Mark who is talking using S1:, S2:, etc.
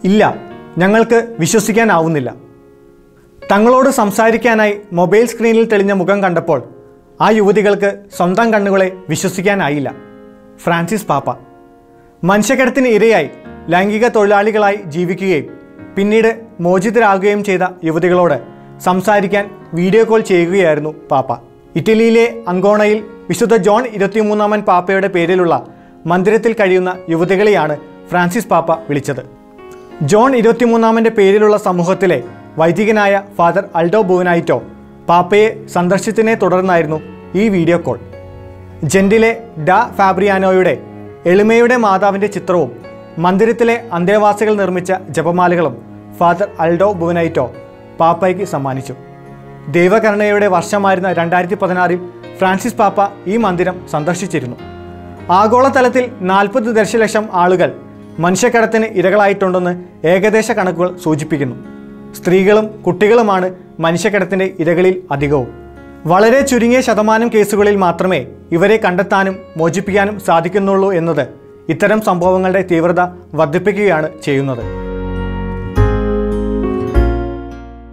S1: ഇല്ല ഞങ്ങൾക്ക് വിശ്വസിക്കാനാവുന്നില്ല തങ്ങളോട് സംസാരിക്കാനായി മൊബൈൽ സ്ക്രീനിൽ തെളിഞ്ഞ മുഖം കണ്ടപ്പോൾ ആ യുവതികൾക്ക് സ്വന്തം കണ്ണുകളെ വിശ്വസിക്കാനായില്ല ഫ്രാൻസിസ് പാപ്പ മനുഷ്യക്കടത്തിന് ഇരയായി ലൈംഗിക തൊഴിലാളികളായി ജീവിക്കുകയും പിന്നീട് മോചിതരാകുകയും ചെയ്ത യുവതികളോട് സംസാരിക്കാൻ വീഡിയോ കോൾ ചെയ്യുകയായിരുന്നു പാപ്പ ഇറ്റലിയിലെ അങ്കോണയിൽ വിശുദ്ധ ജോൺ ഇരുപത്തിമൂന്നാമൻ പാപ്പയുടെ പേരിലുള്ള മന്ദിരത്തിൽ കഴിയുന്ന യുവതികളെയാണ് ഫ്രാൻസിസ് പാപ്പ വിളിച്ചത് ജോൺ ഇരുപത്തിമൂന്നാമൻ്റെ പേരിലുള്ള സമൂഹത്തിലെ വൈദികനായ ഫാദർ അൽഡോ ബുവനായിറ്റോ പാപ്പയെ സന്ദർശിച്ചതിനെ തുടർന്നായിരുന്നു ഈ വീഡിയോ കോൾ ജെൻഡിലെ ഡ ഫാബ്രിയാനോയുടെ എളിമയുടെ മാതാവിൻ്റെ ചിത്രവും മന്ദിരത്തിലെ അന്തേവാസികൾ നിർമ്മിച്ച ജപമാലകളും ഫാദർ അൽഡോ ബുവനൈറ്റോ പാപ്പയ്ക്ക് സമ്മാനിച്ചു ദൈവകരുണയുടെ വർഷമായിരുന്ന രണ്ടായിരത്തി പതിനാറിൽ ഫ്രാൻസിസ് പാപ്പ ഈ മന്ദിരം സന്ദർശിച്ചിരുന്നു ആഗോളതലത്തിൽ നാൽപ്പത് ദശലക്ഷം ആളുകൾ മനുഷ്യക്കടത്തിന് ഇരകളായിട്ടുണ്ടെന്ന് ഏകദേശ കണക്കുകൾ സൂചിപ്പിക്കുന്നു സ്ത്രീകളും കുട്ടികളുമാണ് മനുഷ്യക്കടത്തിൻ്റെ ഇരകളിൽ അധികവും വളരെ ചുരുങ്ങിയ ശതമാനം കേസുകളിൽ മാത്രമേ ഇവരെ കണ്ടെത്താനും മോചിപ്പിക്കാനും സാധിക്കുന്നുള്ളൂ എന്നത് ഇത്തരം സംഭവങ്ങളുടെ തീവ്രത വർദ്ധിപ്പിക്കുകയാണ് ചെയ്യുന്നത്